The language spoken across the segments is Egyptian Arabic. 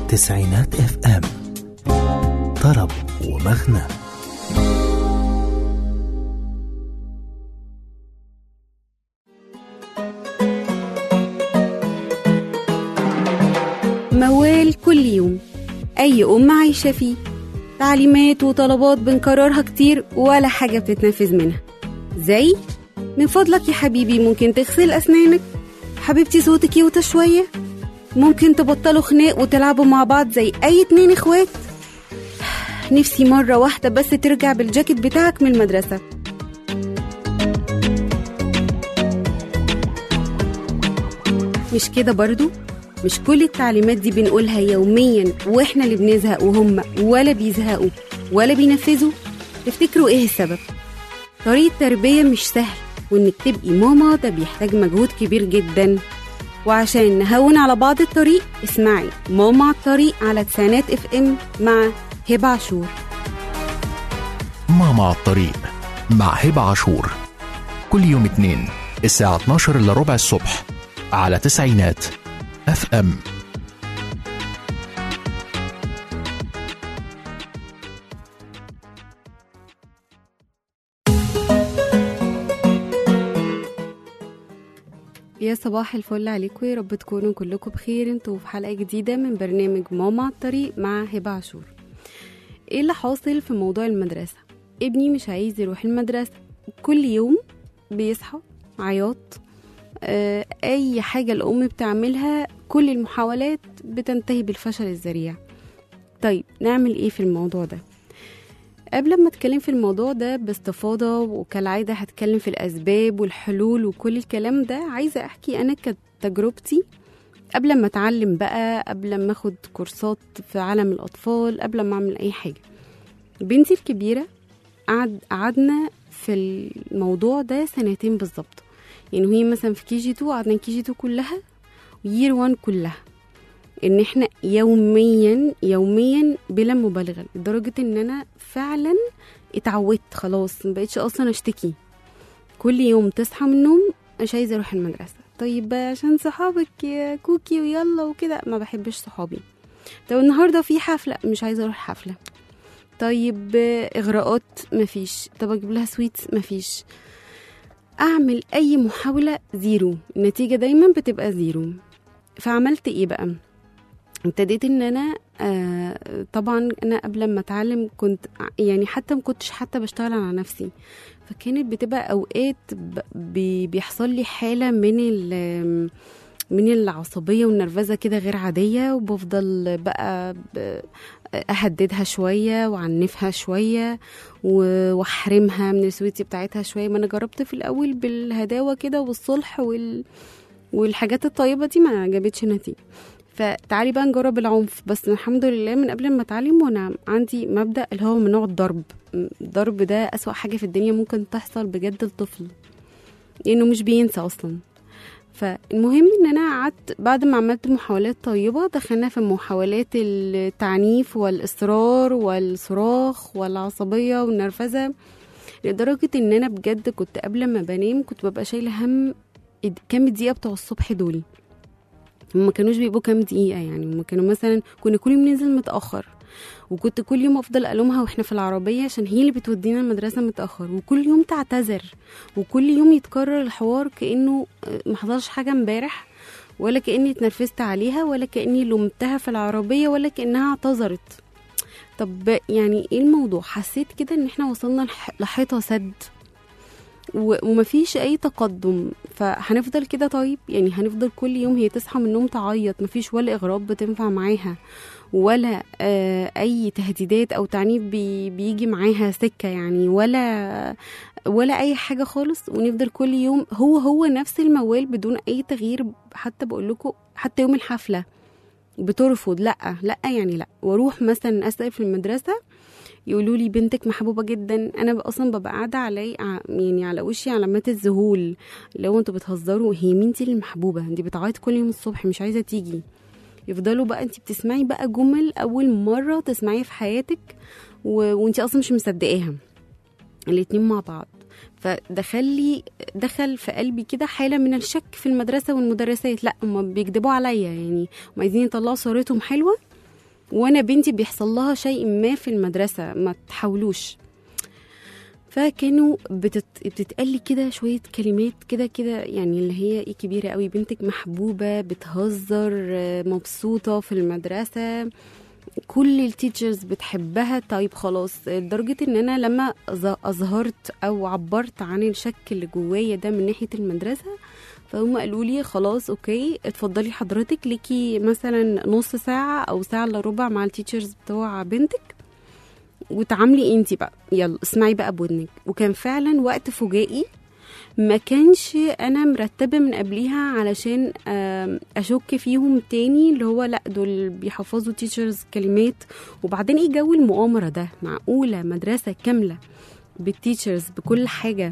تسعينات اف ام طرب ومغنى موال كل يوم أي أم عايشة فيه تعليمات وطلبات بنكررها كتير ولا حاجة بتتنفذ منها زي من فضلك يا حبيبي ممكن تغسل أسنانك حبيبتي صوتك يوطى شوية ممكن تبطلوا خناق وتلعبوا مع بعض زي أي اتنين اخوات نفسي مرة واحدة بس ترجع بالجاكيت بتاعك من المدرسة مش كده برضو مش كل التعليمات دي بنقولها يوميا واحنا اللي بنزهق وهم ولا بيزهقوا ولا بينفذوا تفتكروا ايه السبب طريقة تربية مش سهل وانك تبقي ماما ده بيحتاج مجهود كبير جدا وعشان نهون على بعض الطريق اسمعي ماما على الطريق على تسعينات اف ام مع هبة عاشور ماما على الطريق مع هبة عاشور كل يوم اتنين الساعة 12 إلا ربع الصبح على تسعينات اف ام يا صباح الفل عليكم يا رب تكونوا كلكم بخير انتوا في حلقة جديدة من برنامج ماما على الطريق مع هبة عاشور ايه اللي حاصل في موضوع المدرسة ابني مش عايز يروح المدرسة كل يوم بيصحى عياط آه، اي حاجة الام بتعملها كل المحاولات بتنتهي بالفشل الذريع طيب نعمل ايه في الموضوع ده قبل ما اتكلم في الموضوع ده باستفاضة وكالعادة هتكلم في الأسباب والحلول وكل الكلام ده عايزة أحكي أنا كتجربتي قبل ما أتعلم بقى قبل ما أخد كورسات في عالم الأطفال قبل ما أعمل أي حاجة بنتي الكبيرة قعد قعدنا في الموضوع ده سنتين بالظبط يعني وهي مثلا في كي جي 2 قعدنا كي جي 2 كلها وير 1 كلها ان احنا يوميا يوميا بلا مبالغه لدرجه ان انا فعلا اتعودت خلاص مبقتش اصلا اشتكي كل يوم تصحى من النوم مش عايزه اروح المدرسه طيب عشان صحابك يا كوكي ويلا وكده ما بحبش صحابي طب النهارده في حفله مش عايزه اروح حفله طيب اغراءات مفيش طب اجيب لها سويتس مفيش اعمل اي محاوله زيرو النتيجه دايما بتبقى زيرو فعملت ايه بقى ابتديت ان انا آه طبعا انا قبل ما اتعلم كنت يعني حتى ما كنتش حتى بشتغل على نفسي فكانت بتبقى اوقات ب- بي- بيحصل لي حاله من ال من العصبيه والنرفزه كده غير عاديه وبفضل بقى ب- اهددها شويه وعنفها شويه و- واحرمها من السويتي بتاعتها شويه ما انا جربت في الاول بالهداوه كده والصلح وال والحاجات الطيبه دي ما جابتش نتيجه فتعالي بقى نجرب العنف بس الحمد لله من قبل ما اتعلم وانا عندي مبدا اللي هو من نوع الضرب الضرب ده اسوأ حاجه في الدنيا ممكن تحصل بجد لطفل لانه مش بينسى اصلا فالمهم ان انا قعدت بعد ما عملت محاولات طيبه دخلنا في محاولات التعنيف والاصرار والصراخ والعصبيه والنرفزه لدرجه ان انا بجد كنت قبل ما بنام كنت ببقى شايله هم كام دقيقه بتوع الصبح دول هما كانوش بيبقوا كام دقيقة يعني هما كانوا مثلا كنا كل يوم ننزل متأخر وكنت كل يوم افضل الومها واحنا في العربيه عشان هي اللي بتودينا المدرسه متاخر وكل يوم تعتذر وكل يوم يتكرر الحوار كانه آه، ما حصلش حاجه امبارح ولا كاني اتنرفزت عليها ولا كاني لومتها في العربيه ولا كانها اعتذرت طب يعني ايه الموضوع حسيت كده ان احنا وصلنا لح- لحيطه سد و- ومفيش اي تقدم فهنفضل كده طيب يعني هنفضل كل يوم هي تصحى من النوم تعيط مفيش ولا اغراب بتنفع معاها ولا آه اي تهديدات او تعنيف بي بيجي معاها سكه يعني ولا ولا اي حاجه خالص ونفضل كل يوم هو هو نفس الموال بدون اي تغيير حتى بقول لكم حتى يوم الحفله بترفض لا لا يعني لا واروح مثلا اسال في المدرسه يقولوا لي بنتك محبوبه جدا انا بقى اصلا ببقى قاعده علي ع- يعني على وشي علامات الذهول لو انتوا بتهزروا هي مين دي اللي المحبوبه دي بتعيط كل يوم الصبح مش عايزه تيجي يفضلوا بقى انت بتسمعي بقى جمل اول مره تسمعيها في حياتك و... وانت اصلا مش مصدقاها الاتنين مع بعض فدخل لي دخل في قلبي كده حاله من الشك في المدرسه والمدرسات لا هم بيكذبوا عليا يعني هم عايزين يطلعوا صورتهم حلوه وانا بنتي بيحصل لها شيء ما في المدرسه ما تحاولوش فكانوا بتت... بتتقال كده شويه كلمات كده كده يعني اللي هي ايه كبيره قوي بنتك محبوبه بتهزر آه، مبسوطه في المدرسه كل التيتشرز بتحبها طيب خلاص لدرجة ان انا لما ظ- اظهرت او عبرت عن الشك اللي جوايا ده من ناحية المدرسة فهم قالوا لي خلاص اوكي اتفضلي حضرتك ليكي مثلا نص ساعة او ساعة الا ربع مع التيتشرز بتوع بنتك وتعاملي انتي بقى يلا اسمعي بقى بودنك وكان فعلا وقت فجائي ما كانش انا مرتبه من قبليها علشان آم، اشك فيهم تاني اللي هو لا دول بيحفظوا تيتشرز كلمات وبعدين ايه جو المؤامره ده معقوله مدرسه كامله بالتيتشرز بكل حاجه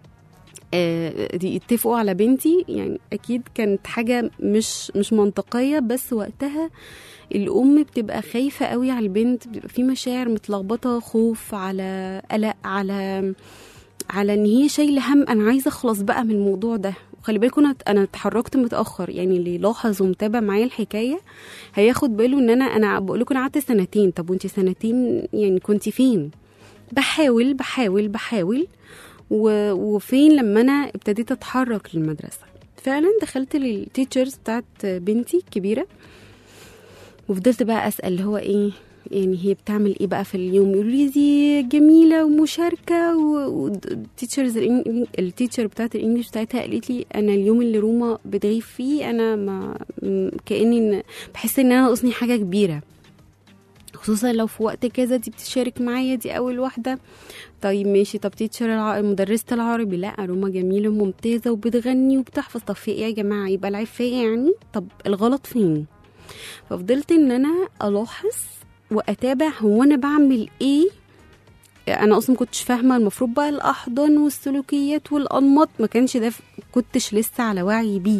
آه، دي يتفقوا على بنتي يعني اكيد كانت حاجه مش مش منطقيه بس وقتها الام بتبقى خايفه قوي على البنت بيبقى في مشاعر متلخبطه خوف على قلق على على ان هي شايله هم انا عايزه اخلص بقى من الموضوع ده وخلي بالكم انا انا اتحركت متاخر يعني اللي لاحظ ومتابع معايا الحكايه هياخد باله ان انا انا بقول لكم انا قعدت سنتين طب وانت سنتين يعني كنت فين بحاول بحاول بحاول و... وفين لما انا ابتديت اتحرك للمدرسه فعلا دخلت للتيتشرز بتاعت بنتي الكبيره وفضلت بقى اسال اللي هو ايه يعني هي بتعمل ايه بقى في اليوم يقولوا لي دي جميله ومشاركه والتيتشرز التيتشر بتاعت الانجليش بتاعتها قالت لي انا اليوم اللي روما بتغيب فيه انا ما م- كاني إن- بحس ان انا ناقصني حاجه كبيره خصوصا لو في وقت كذا دي بتشارك معايا دي اول واحده طيب ماشي طب تيتشر الع... مدرسة العربي لا روما جميلة وممتازة وبتغني وبتحفظ طب في ايه يا جماعة يبقى العيب فيا يعني طب الغلط فين ففضلت ان انا الاحظ واتابع هو انا بعمل ايه انا اصلا كنتش فاهمه المفروض بقى الاحضان والسلوكيات والانماط ما كانش ده كنتش لسه على وعي بيه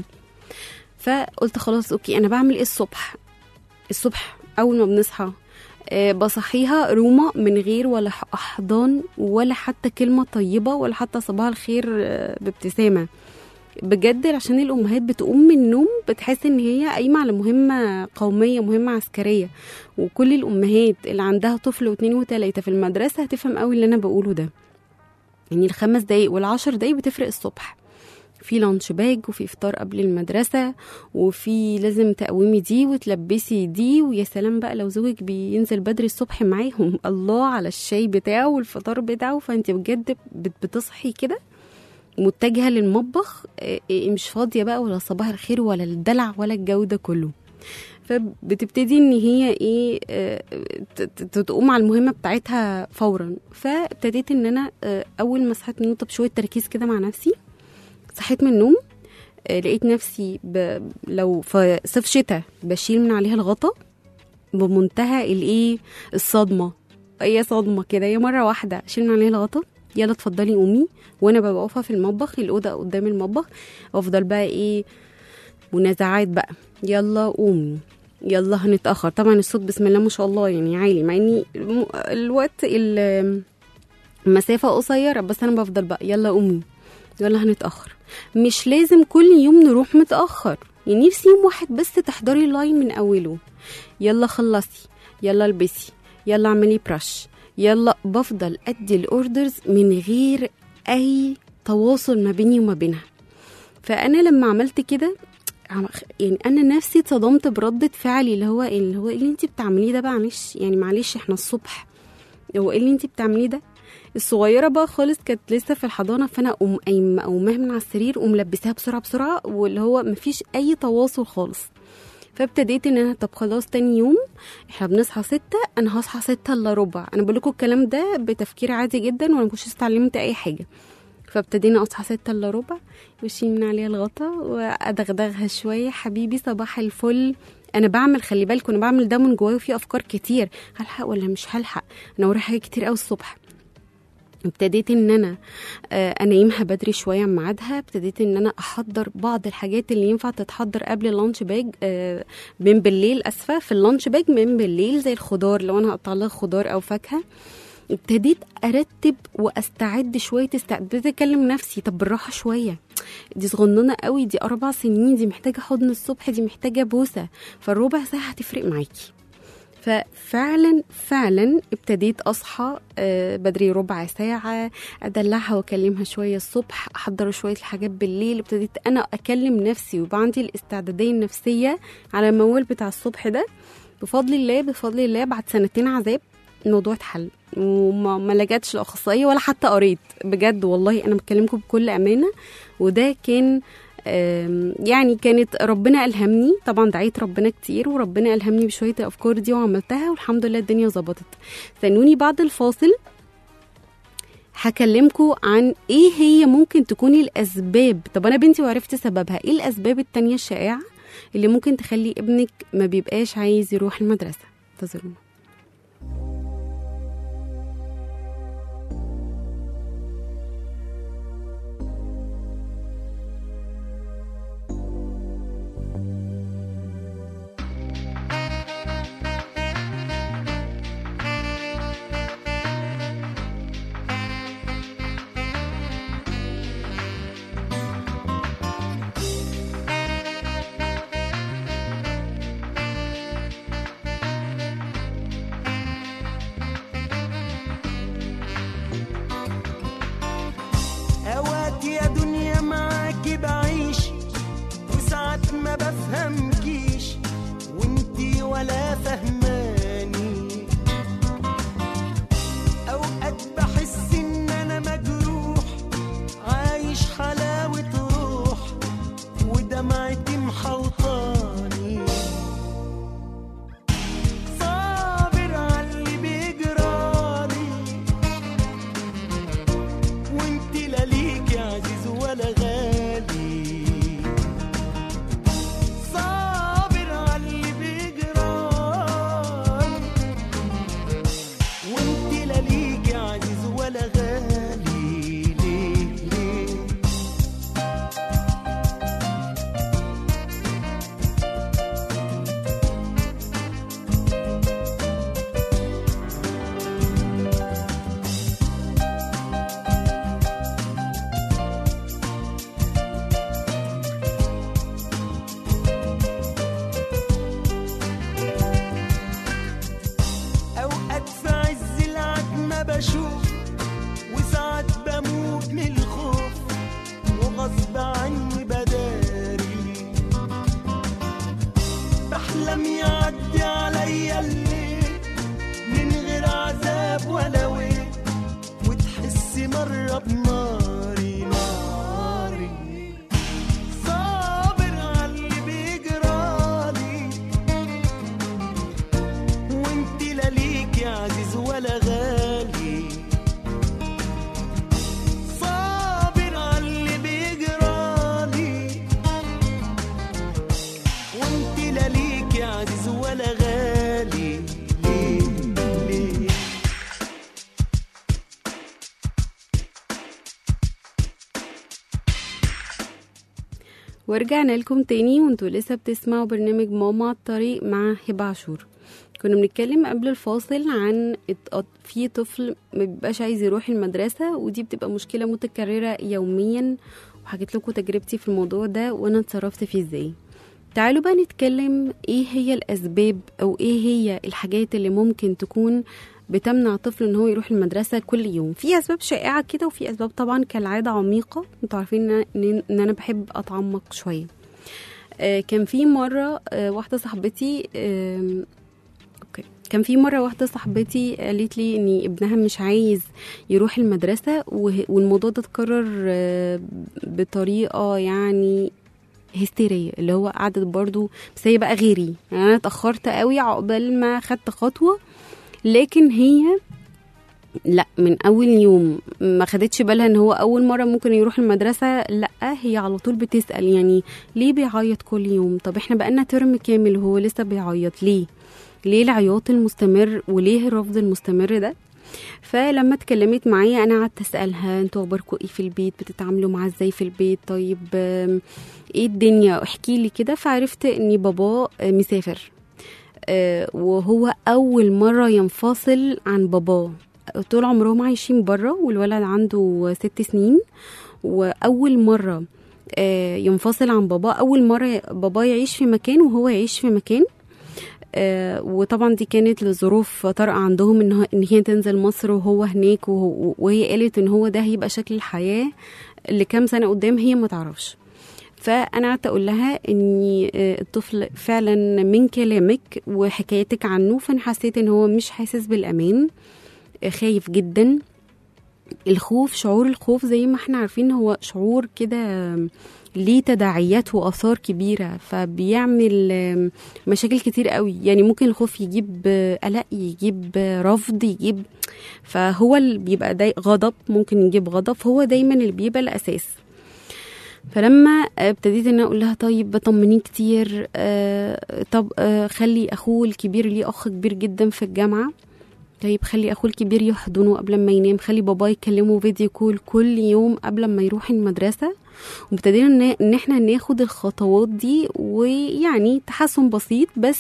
فقلت خلاص اوكي انا بعمل ايه الصبح الصبح اول ما بنصحى آه، بصحيها روما من غير ولا ح- احضان ولا حتى كلمه طيبه ولا حتى صباح الخير آه، بابتسامه بجد عشان الامهات بتقوم من النوم بتحس ان هي قايمه على مهمه قوميه مهمه عسكريه وكل الامهات اللي عندها طفل واثنين وثلاثه في المدرسه هتفهم قوي اللي انا بقوله ده يعني الخمس دقايق والعشر دقايق بتفرق الصبح في لانش باج وفي افطار قبل المدرسه وفي لازم تقومي دي وتلبسي دي ويا سلام بقى لو زوجك بينزل بدري الصبح معاهم الله على الشاي بتاعه والفطار بتاعه فانت بجد بت- بتصحي كده متجهه للمطبخ إيه، إيه، مش فاضيه بقى ولا صباح الخير ولا الدلع ولا الجو ده كله فبتبتدي ان هي ايه آه، ت- ت- تقوم على المهمه بتاعتها فورا فابتديت ان انا آه، اول ما صحيت من النوم طب شويه تركيز كده مع نفسي صحيت من النوم آه، لقيت نفسي ب... لو في صيف شتاء بشيل من عليها الغطا بمنتهى الايه الصدمه هي صدمه كده هي مره واحده اشيل من عليها الغطا يلا اتفضلي قومي وانا ببقى واقفه في المطبخ الاوضه قدام المطبخ وافضل بقى ايه منازعات بقى يلا قومي يلا هنتاخر طبعا الصوت بسم الله ما شاء الله يعني عالي مع اني الم- الوقت ال- المسافه قصيره بس انا بفضل بقى يلا قومي يلا هنتاخر مش لازم كل يوم نروح متاخر يعني نفسي يوم واحد بس تحضري اللاين من اوله يلا خلصي يلا البسي يلا اعملي برش يلا بفضل ادي الاوردرز من غير اي تواصل ما بيني وما بينها فانا لما عملت كده عم- يعني انا نفسي اتصدمت بردة فعلي اللي هو اللي هو ايه اللي انت بتعمليه ده بقى معلش يعني معلش احنا الصبح هو ايه اللي انت بتعمليه ده الصغيره بقى خالص كانت لسه في الحضانه فانا اقوم قايمه اقومها من على السرير وملبساها بسرعه بسرعه واللي هو مفيش اي تواصل خالص فابتديت ان انا طب خلاص تاني يوم احنا بنصحى ستة انا هصحى ستة الا ربع انا بقول لكم الكلام ده بتفكير عادي جدا وانا مكنتش اتعلمت اي حاجه فابتدينا اصحى ستة الا ربع واشيل من عليها الغطا وادغدغها شويه حبيبي صباح الفل انا بعمل خلي بالكم انا بعمل ده من جوايا وفي افكار كتير هلحق ولا مش هلحق انا ورايا حاجات كتير قوي الصبح ابتديت ان انا آه، انيمها بدري شويه عن ميعادها ابتديت ان انا احضر بعض الحاجات اللي ينفع تتحضر قبل اللانش باج آه، من بالليل اسفه في اللانش باج من بالليل زي الخضار لو انا هقطع لها خضار او فاكهه ابتديت ارتب واستعد شويه استعدت اكلم نفسي طب بالراحه شويه دي صغننه قوي دي اربع سنين دي محتاجه حضن الصبح دي محتاجه بوسه فالربع ساعه هتفرق معاكي ففعلا فعلا ابتديت اصحى آه، بدري ربع ساعه ادلعها واكلمها شويه الصبح احضر شويه الحاجات بالليل ابتديت انا اكلم نفسي ويبقى عندي الاستعداديه النفسيه على الموال بتاع الصبح ده بفضل الله بفضل الله بعد سنتين عذاب الموضوع اتحل وما ما لجأتش لاخصائيه ولا حتى قريت بجد والله انا بكلمكم بكل امانه وده كان آم، يعني كانت ربنا الهمني طبعا دعيت ربنا كتير وربنا الهمني بشويه الافكار دي وعملتها والحمد لله الدنيا ظبطت استنوني بعد الفاصل هكلمكم عن ايه هي ممكن تكون الاسباب طب انا بنتي وعرفت سببها ايه الاسباب التانية الشائعه اللي ممكن تخلي ابنك ما بيبقاش عايز يروح المدرسه انتظرونا اوقات يا دنيا معاكي بعيش وساعات ما بفهمكيش وانتي ولا فهماني اوقات بحس ان انا مجروح عايش حلاوة روح ودمعتي محوطاني صابر على اللي بيجرالي وانت لا ليك عزيز ولا غالي صابر على اللي بيجرالي وانت لا ليك عزيز ولا غالي ليه ليه اوقات في عز العتمة بشوف وساعات بموت من الخوف وغصب عني بداري بحلم يعدي عليا الليل من غير عذاب ولا ويل وتحسي مرة بناري ناري صابر على اللي بيجرالي وانت لا ليك يا عزيز ولا غالي صابر على اللي بيجرالي وانت لا ليك يا عزيز ولا غالي ليه ليه ورجعنا لكم تاني وانتوا لسه بتسمعوا برنامج ماما على الطريق مع هبة عاشور كنا بنتكلم قبل الفاصل عن ات- في طفل ما بيبقاش عايز يروح المدرسة ودي بتبقى مشكلة متكررة يوميا وحكيت لكم تجربتي في الموضوع ده وانا اتصرفت فيه ازاي تعالوا بقى نتكلم ايه هي الاسباب او ايه هي الحاجات اللي ممكن تكون بتمنع طفل ان هو يروح المدرسه كل يوم في اسباب شائعه كده وفي اسباب طبعا كالعاده عميقه انتوا عارفين ان ان إن انا بحب اتعمق شويه آه كان في مره آه واحده صاحبتي آم، اوكي كان في مره واحده صاحبتي قالت لي ان ابنها مش عايز يروح المدرسه وه- والموضوع ده اتكرر آه، بطريقه يعني هستيريه اللي هو قعدت برضو بس هي بقى غيري يعني انا اتاخرت قوي عقبال ما خدت خطوه لكن هي لا من اول يوم ما خدتش بالها ان هو اول مره ممكن يروح المدرسه لا هي على طول بتسال يعني ليه بيعيط كل يوم طب احنا بقالنا ترم كامل وهو لسه بيعيط ليه ليه العياط المستمر وليه الرفض المستمر ده فلما اتكلمت معايا انا قعدت اسالها انتوا اخباركم ايه في البيت بتتعاملوا معاه ازاي في البيت طيب آم، ايه الدنيا احكي لي كده فعرفت ان باباه آه، مسافر آه، وهو اول مره ينفصل عن باباه طول عمرهم عايشين بره والولد عنده ست سنين واول مره آه، ينفصل عن باباه اول مره باباه يعيش في مكان وهو يعيش في مكان آه وطبعا دي كانت لظروف طارئة عندهم ان هو- ان هي تنزل مصر وهو هناك وهو- وهي قالت ان هو ده هيبقى شكل الحياة لكام سنة قدام هي ما تعرفش فانا قعدت اقول لها ان آه، الطفل فعلا من كلامك وحكايتك عنه فانا حسيت ان هو مش حاسس بالامان آه، خايف جدا الخوف شعور الخوف زي ما احنا عارفين هو شعور كده ليه تداعيات واثار كبيره فبيعمل آم، مشاكل كتير قوي يعني ممكن الخوف يجيب آه، قلق يجيب آه، رفض يجيب فهو اللي بيبقى داي غضب ممكن يجيب غضب فهو دايما اللي بيبقى الاساس فلما ابتديت ان أنا اقول لها طيب بطمنيه كتير آه طب آه خلي اخوه الكبير ليه اخ كبير جدا في الجامعه طيب خلي اخوه الكبير يحضنه قبل ما ينام خلي باباه يكلمه فيديو كول كل يوم قبل ما يروح المدرسه وابتدينا ان إن احنا ناخد الخطوات دي ويعني تحسن بسيط بس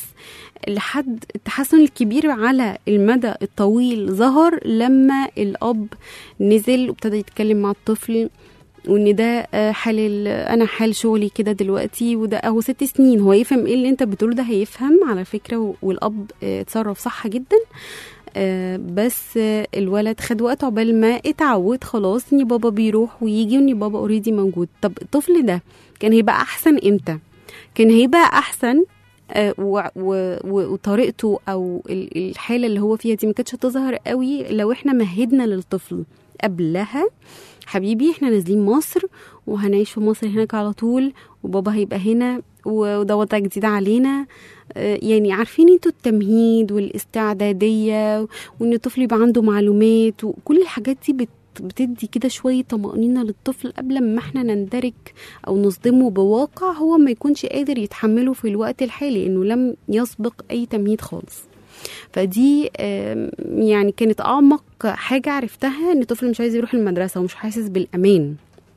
لحد التحسن الكبير على المدى الطويل ظهر لما الاب نزل وابتدى يتكلم مع الطفل وان ده آه، حال ال- انا حال شغلي كده دلوقتي وده اهو ست سنين هو يفهم ايه اللي انت بتقوله ده هيفهم على فكره و- والاب آه، اتصرف صح جدا آه، بس آه، الولد خد وقت عقبال ما اتعود خلاص ان بابا بيروح ويجي وان بابا اوريدي موجود طب الطفل ده كان هيبقى احسن امتى كان هيبقى احسن آه، و- و- و- وطريقته او ال- الحاله اللي هو فيها دي ما كانتش هتظهر قوي لو احنا مهدنا للطفل قبلها حبيبي احنا نازلين مصر وهنعيش في مصر هناك على طول وبابا هيبقى هنا و- وده وضع جديد علينا آه، يعني عارفين انتوا التمهيد والاستعدادية وان الطفل يبقى عنده معلومات وكل الحاجات دي بت بتدي كده شوية طمأنينة للطفل قبل ما احنا نندرك أو نصدمه بواقع هو ما يكونش قادر يتحمله في الوقت الحالي إنه لم يسبق أي تمهيد خالص فدي آم، يعني كانت أعمق حاجة عرفتها إن الطفل مش عايز يروح المدرسة ومش حاسس بالأمان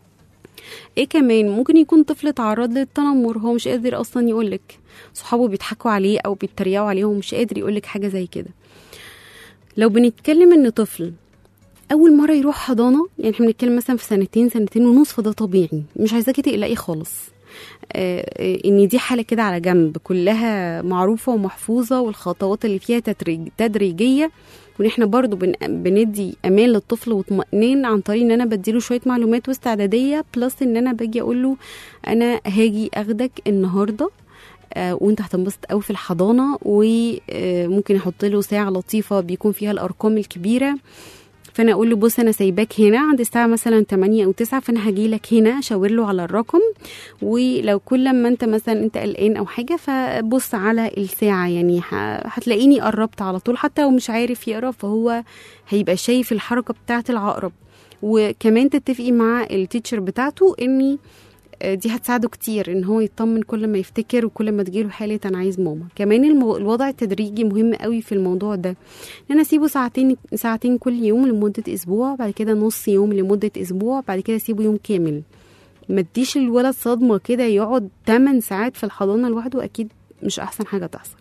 ايه كمان ممكن يكون طفل اتعرض للتنمر هو مش قادر اصلا يقولك صحابه بيضحكوا عليه او بيتريقوا عليه ومش قادر يقولك حاجه زي كده لو بنتكلم ان طفل اول مره يروح حضانه يعني احنا بنتكلم مثلا في سنتين سنتين ونص فده طبيعي مش عايزاكي تقلقي خالص آه، آه، ان دي حاله كده على جنب كلها معروفه ومحفوظه والخطوات اللي فيها تدريج تدريجيه وان احنا برضو بن بندي امان للطفل واطمئنان عن طريق ان انا بديله شويه معلومات واستعداديه بلس ان انا باجي اقول له انا هاجي اخدك النهارده آه، وانت هتنبسط قوي في الحضانه وممكن احط له ساعه لطيفه بيكون فيها الارقام الكبيره فانا اقول له بص انا سايباك هنا عند الساعه مثلا 8 او 9 فانا هاجي لك هنا اشاور له على الرقم ولو كل ما انت مثلا انت قلقان او حاجه فبص على الساعه يعني ه- هتلاقيني قربت على طول حتى لو مش عارف يقرا فهو هيبقى شايف الحركه بتاعه العقرب وكمان تتفقي مع التيتشر بتاعته اني آه، دي هتساعده كتير ان هو يطمن كل ما يفتكر وكل ما تجيله حاله انا عايز ماما كمان المو... الوضع التدريجي مهم قوي في الموضوع ده ان انا اسيبه ساعتين ساعتين كل يوم لمده اسبوع بعد كده نص يوم لمده اسبوع بعد كده اسيبه يوم كامل ما تديش الولد صدمه كده يقعد 8 ساعات في الحضانه لوحده اكيد مش احسن حاجه تحصل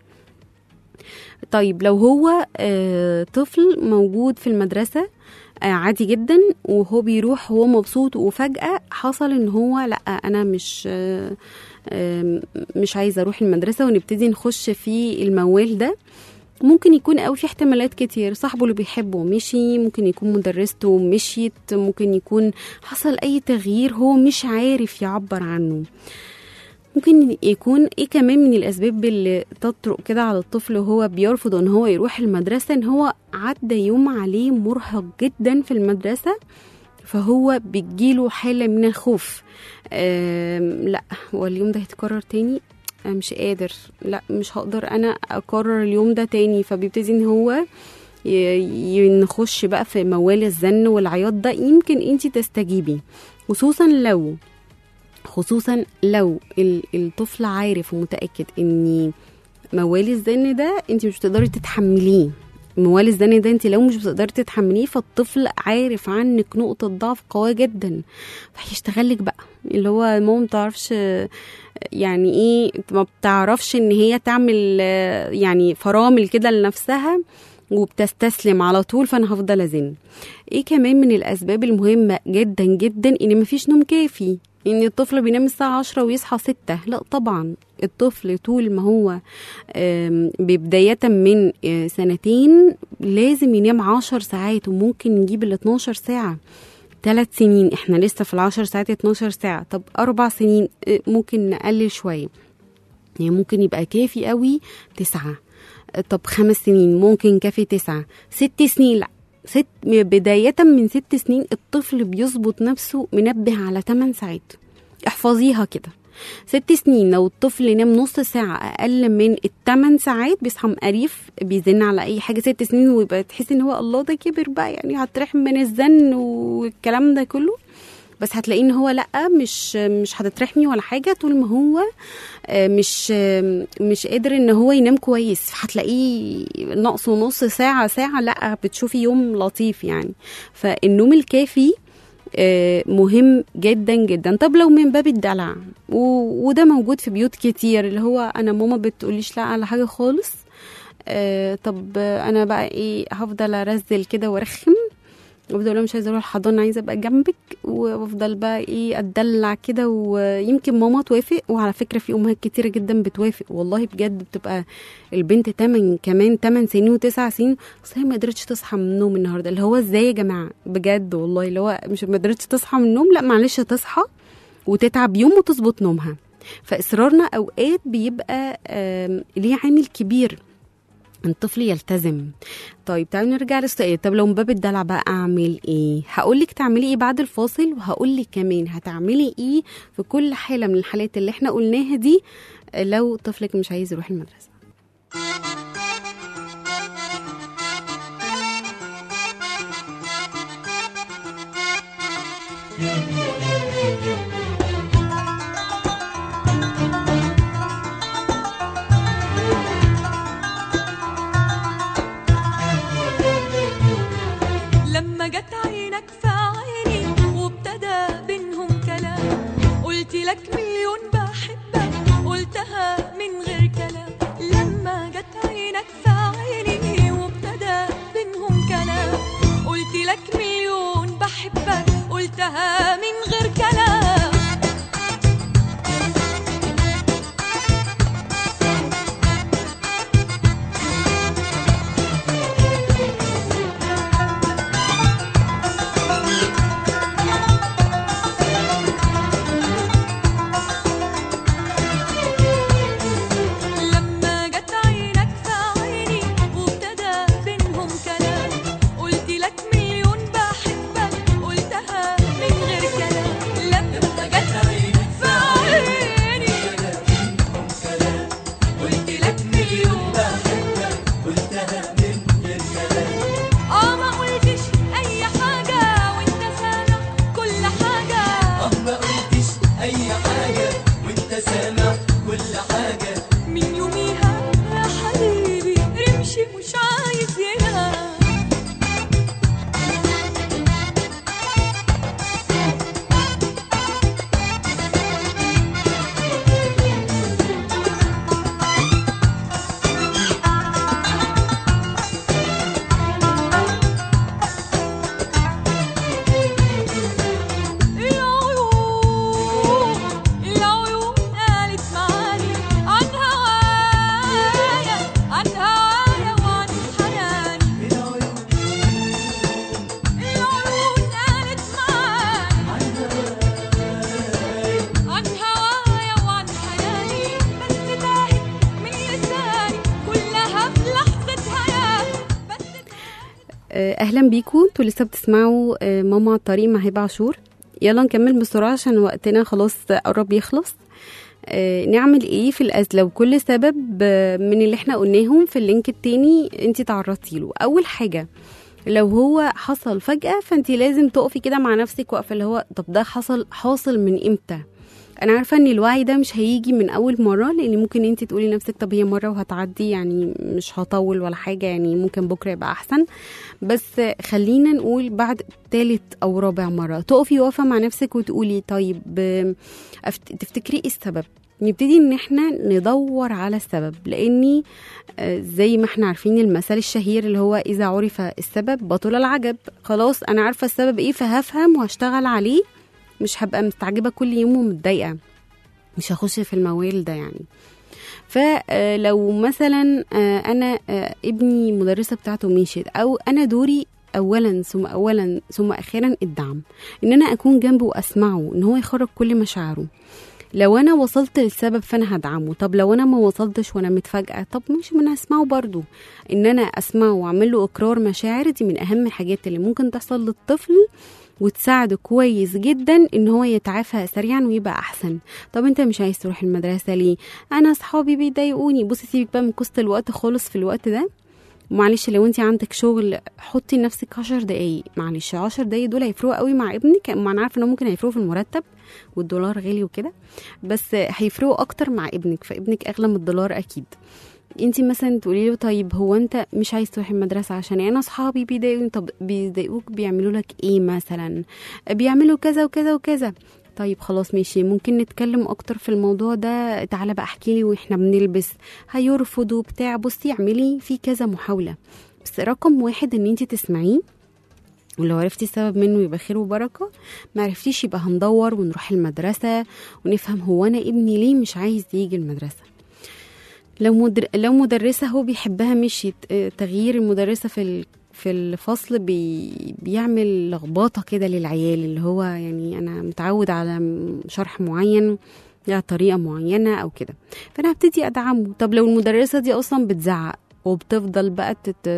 طيب لو هو آه، طفل موجود في المدرسة آه، عادي جدا وهو بيروح هو مبسوط وفجأة حصل ان هو لا انا مش آه، آه، مش عايزة اروح المدرسة ونبتدي نخش في الموال ده ممكن يكون قوي في احتمالات كتير صاحبه اللي بيحبه مشي ممكن يكون مدرسته مشيت ممكن يكون حصل اي تغيير هو مش عارف يعبر عنه ممكن يكون ايه كمان من الاسباب اللي تطرق كده على الطفل وهو بيرفض ان هو يروح المدرسه ان هو عدى يوم عليه مرهق جدا في المدرسه فهو بتجيله حاله من الخوف آم، لا هو اليوم ده هيتكرر تاني أنا مش قادر لا مش هقدر انا اكرر اليوم ده تاني فبيبتدي ان هو ي- ي- نخش بقى في موال الزن والعياط ده يمكن انت تستجيبي خصوصا لو خصوصا لو ال- الطفل عارف ومتاكد ان موال الزن ده انت مش بتقدري تتحمليه موال الزن ده انت لو مش بتقدري تتحمليه فالطفل عارف عنك نقطة ضعف قوية جدا فهيشتغل لك بقى اللي هو ماما ما بتعرفش يعني ايه ما بتعرفش ان هي تعمل آه، يعني فرامل كده لنفسها وبتستسلم على طول فانا هفضل ازن ايه كمان من الاسباب المهمه جدا جدا ان مفيش نوم كافي ان الطفل بينام الساعة عشرة ويصحى ستة لا طبعا الطفل طول ما هو آم، بداية من آه، سنتين لازم ينام عشر ساعات وممكن نجيب ال 12 ساعة ثلاث سنين احنا لسه في العشر ساعات 12 ساعة طب أربع سنين آه، ممكن نقلل شوية يعني ممكن يبقى كافي قوي تسعة طب خمس سنين ممكن كافي تسعة ست سنين لا ست بداية من ست سنين الطفل بيظبط نفسه منبه على 8 ساعات احفظيها كده ست سنين لو الطفل نام نص ساعة أقل من الثمان ساعات بيصحى مقريف بيزن على أي حاجة ست سنين ويبقى تحس إن هو الله ده كبر بقى يعني هتريح من الزن والكلام ده كله بس هتلاقيه ان هو لا مش مش هتترحمي ولا حاجه طول ما هو آه، مش آه، مش قادر ان هو ينام كويس هتلاقيه نقص نص ساعه ساعه لا بتشوفي يوم لطيف يعني فالنوم الكافي آه، مهم جدا جدا طب لو من باب الدلع و- وده موجود في بيوت كتير اللي هو انا ماما بتقوليش لا على حاجه خالص آه، طب آه، انا بقى ايه هفضل ارزل كده وارخم وافضل اقول لها مش عايزه اروح الحضانه عايزه ابقى جنبك وافضل بقى ايه اتدلع كده ويمكن ماما توافق وعلى فكره في امهات كتيره جدا بتوافق والله بجد بتبقى البنت تمن كمان 8 سنين و9 سنين اصل هي ما قدرتش تصحى من النوم النهارده اللي هو ازاي يا جماعه بجد والله اللي هو مش ما قدرتش تصحى من النوم لا معلش تصحى وتتعب يوم وتظبط نومها فاصرارنا اوقات بيبقى آم، ليه عامل كبير إن الطفل يلتزم طيب تعالوا نرجع للسؤال طب لو من باب الدلع بقى اعمل ايه هقول لك تعملي ايه بعد الفاصل وهقول لك كمان هتعملي ايه في كل حاله من الحالات اللي احنا قلناها دي لو طفلك مش عايز يروح المدرسه لما جت عينك في عيني وابتدى بينهم كلام قلت لك مليون بحبك قلتها من غير كلام لما جت عينك في عيني وابتدى بينهم كلام قلت لك مليون بحبك قلتها من غير كلام لما جت عينك في عيني وابتدى بينهم كلام قلت لك مليون بحبك قلتها من غير كلام لما جت عينك في عيني قلت لك مليون بحبك قلتها من غير كلام اه ما قلتش اي حاجه وانت سامع كل حاجه اه ما قلتش اي حاجه وانت سامع كل حاجه من يوميها يا حبيبي رمشي مش عايز ينام العيون العيون قالت معاني عن هوايا عن هوايا وعن حناني العيون قالت معاني عن هوايا وعن حناني بس تاهت من لساني كلها في لحظة حياتي بس آه، اهلا بيكم انتوا لسه بتسمعوا آه، ماما على الطريق مع هبه عاشور يلا نكمل بسرعه عشان وقتنا خلاص قرب يخلص آه، نعمل ايه في الأز لو كل سبب آه، من اللي احنا قلناهم في اللينك التاني انت تعرضتي له اول حاجه لو هو حصل فجأة فانت لازم تقفي كده مع نفسك واقفة اللي هو طب ده حصل حاصل من امتى انا عارفة ان الوعي ده مش هيجي من اول مرة لان ممكن انت تقولي لنفسك طب هي مرة وهتعدي يعني مش هطول ولا حاجة يعني ممكن بكرة يبقى احسن بس خلينا نقول بعد تالت او رابع مرة تقفي واقفة مع نفسك وتقولي طيب آم، أفت- تفتكري ايه السبب نبتدي ان احنا ندور على السبب لاني آه، زي ما احنا عارفين المثل الشهير اللي هو اذا عرف السبب بطل العجب خلاص انا عارفه السبب ايه فهفهم وهشتغل عليه مش هبقى مستعجبه كل يوم ومتضايقه مش هخش في الموال ده يعني فلو مثلا آه، انا آه، ابني المدرسه بتاعته مشيت او انا دوري اولا ثم اولا ثم اخيرا الدعم ان انا اكون جنبه واسمعه ان هو يخرج كل مشاعره لو انا وصلت للسبب فانا هدعمه طب لو انا ما وصلتش وانا متفاجئه طب مش من هسمعه برضو ان انا اسمعه واعمل له اقرار مشاعر دي من اهم الحاجات اللي ممكن تحصل للطفل وتساعده كويس جدا ان هو يتعافى سريعا ويبقى احسن طب انت مش عايز تروح المدرسه ليه انا اصحابي بيضايقوني بصي سيبك بقى من قصه الوقت خالص في الوقت ده معلش لو انت عندك شغل حطي لنفسك عشر دقايق معلش عشر دقايق دول هيفرقوا قوي مع ابنك ما انا عارفه انه ممكن هيفرقوا في المرتب والدولار غالي وكده بس هيفرقوا اكتر مع ابنك فابنك اغلى من الدولار اكيد انت مثلا تقولي له طيب هو انت مش عايز تروحي المدرسه عشان انا اصحابي بيضايقوني طب بيضايقوك بيعملوا لك ايه مثلا بيعملوا كذا وكذا وكذا طيب خلاص ماشي ممكن نتكلم اكتر في الموضوع ده تعالى بقى احكي لي واحنا بنلبس هيرفض وبتاع بصي اعملي في كذا محاوله بس رقم واحد ان انت تسمعيه ولو عرفتي السبب منه يبقى خير وبركه ما عرفتيش يبقى هندور ونروح المدرسه ونفهم هو انا ابني ليه مش عايز يجي المدرسه لو مدر... لو مدرسه هو بيحبها مشيت اه، تغيير المدرسه في ال... في الفصل بي... بيعمل لخبطه كده للعيال اللي هو يعني انا متعود على م- شرح معين لها طريقه معينه او كده فانا هبتدي ادعمه طب لو المدرسه دي اصلا بتزعق وبتفضل بقى تت...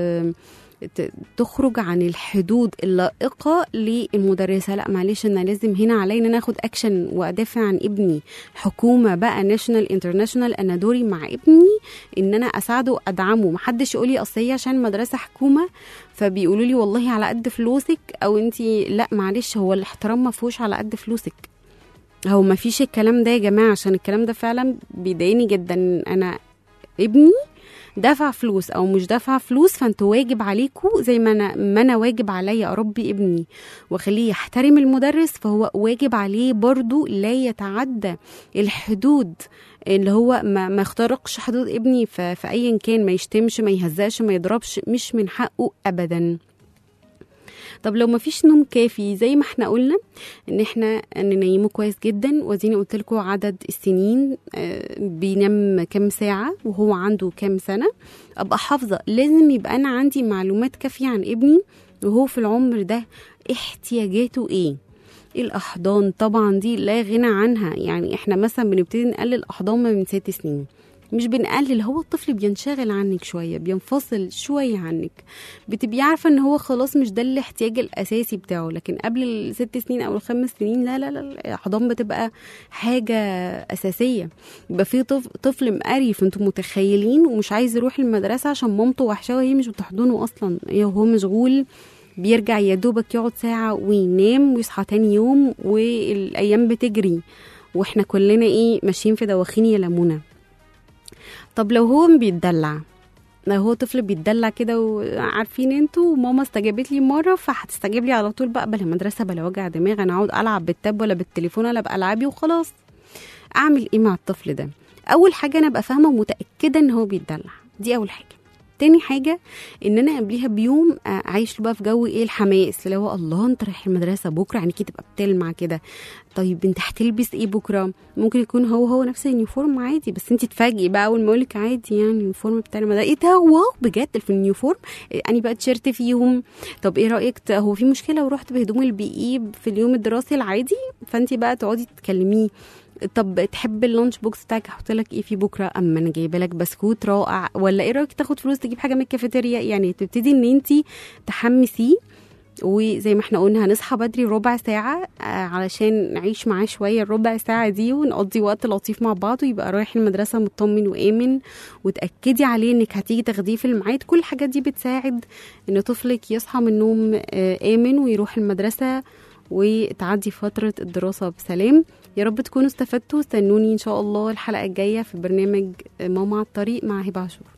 ت- تخرج عن الحدود اللائقة للمدرسة لا معلش أنا لازم هنا علي إن أنا أخد أكشن وأدافع عن ابني حكومة بقى ناشونال انترناشونال أنا دوري مع ابني إن أنا أساعده أدعمه محدش يقولي أصل هي عشان مدرسة حكومة فبيقولوا لي والله على قد فلوسك أو أنتي لا معلش هو الاحترام ما فيهوش على قد فلوسك هو ما فيش الكلام ده يا جماعة عشان الكلام ده فعلا بيضايقني جدا أنا ابني دافع فلوس او مش دافع فلوس فانتوا واجب عليكوا زي ما انا ما انا واجب عليا اربي ابني واخليه يحترم المدرس فهو واجب عليه برضو لا يتعدى الحدود اللي هو ما, ما يخترقش حدود ابني ف- في ايا كان ما يشتمش ما يهزقش ما يضربش مش من حقه ابدا طب لو ما فيش نوم كافي زي ما احنا قلنا ان احنا ننيمه كويس جدا واديني قلت لكم عدد السنين آه، بينام كام ساعه وهو عنده كام سنه ابقى حافظه لازم يبقى انا عندي معلومات كافيه عن ابني وهو في العمر ده احتياجاته ايه الاحضان طبعا دي لا غنى عنها يعني احنا مثلا بنبتدي نقلل احضان من ست سنين مش بنقلل هو الطفل بينشغل عنك شويه بينفصل شويه عنك بتبقي عارفه ان هو خلاص مش ده الاحتياج الاساسي بتاعه لكن قبل الست سنين او الخمس سنين لا لا لا الاحضان بتبقى حاجه اساسيه يبقى في طفل, طفل مقرف انتوا متخيلين ومش عايز يروح المدرسه عشان مامته وحشاه وهي مش بتحضنه اصلا هي وهو مشغول بيرجع يا دوبك يقعد ساعه وينام ويصحى تاني يوم والايام بتجري واحنا كلنا ايه ماشيين في دواخين يا لمونه طب لو هو بيتدلع لو هو طفل بيتدلع كده وعارفين انتوا ماما استجابت لي مره فهتستجيب لي على طول بقى بلا مدرسه بلا وجع دماغ انا اقعد العب بالتاب ولا بالتليفون ولا بالعابي وخلاص اعمل ايه مع الطفل ده اول حاجه انا ابقى فاهمه ومتاكده ان هو بيتدلع دي اول حاجه تاني حاجة ان انا قبليها بيوم آه، عايش له بقى في جو ايه الحماس اللي هو الله انت رايح المدرسة بكرة يعني تبقى بتلمع كده طيب انت هتلبس ايه بكرة ممكن يكون هو هو نفس اليونيفورم عادي بس انت تفاجئي بقى اول ما اقولك عادي يعني اليونيفورم بتاع المدرسة ايه ده واو بجد في اليونيفورم إيه، اني بقى تيشيرت فيهم طب ايه رأيك ت- هو في مشكلة ورحت بهدوم البي اي في اليوم الدراسي العادي فانت بقى تقعدي تكلميه طب تحب اللانش بوكس بتاعك احط لك ايه فيه بكره اما انا جايبه لك بسكوت رائع ولا ايه رايك تاخد فلوس تجيب حاجه من الكافيتيريا يعني تبتدي ان انت تحمسيه وزي ما احنا قلنا هنصحى بدري ربع ساعة آه، علشان نعيش معاه شوية الربع ساعة دي ونقضي وقت لطيف مع بعض ويبقى رايح المدرسة مطمن وآمن وتأكدي عليه انك هتيجي تاخديه في الميعاد كل الحاجات دي بتساعد ان طفلك يصحى من النوم آه، آمن ويروح المدرسة وتعدي فترة الدراسة بسلام يا رب تكونوا استفدتوا استنوني ان شاء الله الحلقة الجاية في برنامج ماما على الطريق مع هبة عاشور